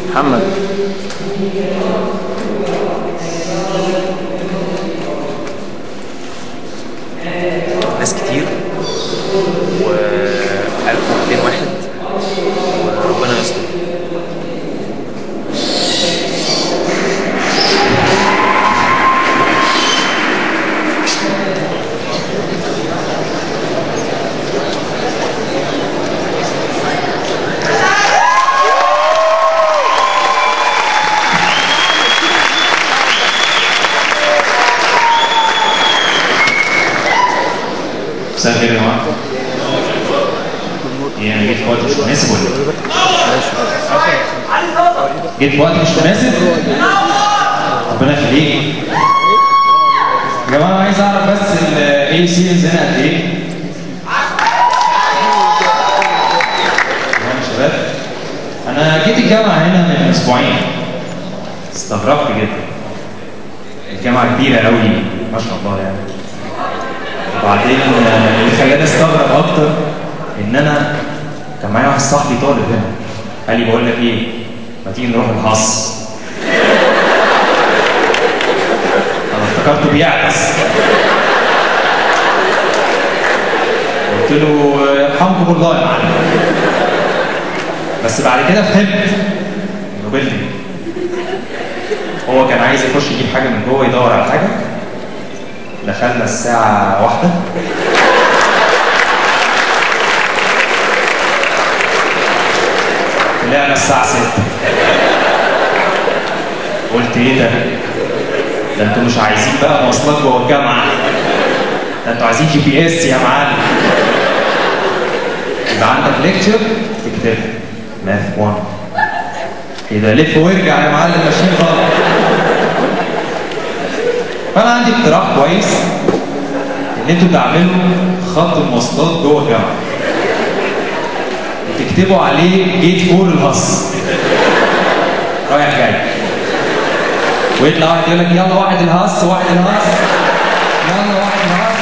محمد ناس كتير و 1200 واحد وربنا يستر مساء الخير يا جماعه ايه انا جيت في وقت مش مناسب ولا ايه؟ جيت في وقت مش مناسب؟ ربنا يخليك يا جماعه انا عايز اعرف بس الاي سيريز هنا قد ايه؟ تمام يا شباب انا جيت الجامعه هنا من اسبوعين استغربت جدا الجامعه كبيره قوي ما شاء الله يعني وبعدين آه، اللي خلاني استغرب اكتر ان انا كان معايا واحد صاحبي طالب هنا قال لي بقول لك ايه ما تيجي نروح الحص انا افتكرته بيعكس قلت له آه، يرحمكم الله يا معلم بس بعد كده فهمت انه بيلدينج هو كان عايز يخش يجيب حاجه من جوه يدور على حاجه دخلنا الساعة واحدة طلعنا الساعة ستة قلت ايه ده؟ ده انتوا مش عايزين بقى مواصلات جوه الجامعة ده انتوا عايزين جي بي اس يا معلم يبقى عندك ليكتشر تكتبها ماث 1 ايه ده لف وارجع يا معلم ماشيين غلط فانا عندي اقتراح كويس ان انتوا تعملوا خط مواصلات جوه الجامعه وتكتبوا عليه جيت فور الهص رايح جاي ويطلع واحد يقول لك يلا واحد الهص واحد الهص يلا واحد الهص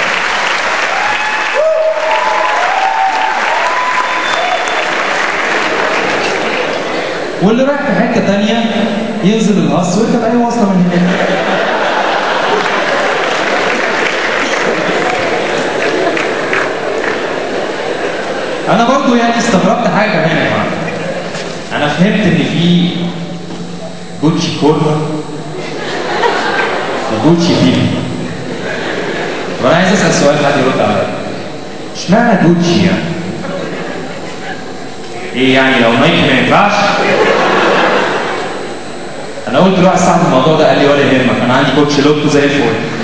واللي رايح في حته تانيه ينزل الهص ويركب اي مواصله من هناك انا برضو يعني استغربت حاجه كمان يا جماعه انا فهمت ان في جوتشي كورنر وجوتشي بيبي طب انا عايز اسال سؤال حد يرد عليا اشمعنى جوتشي يعني؟ ايه يعني لو نايكي ما ينفعش؟ انا قلت لواحد صاحبي الموضوع ده قال لي ولا يهمك انا عندي كوتش لوتو زي الفل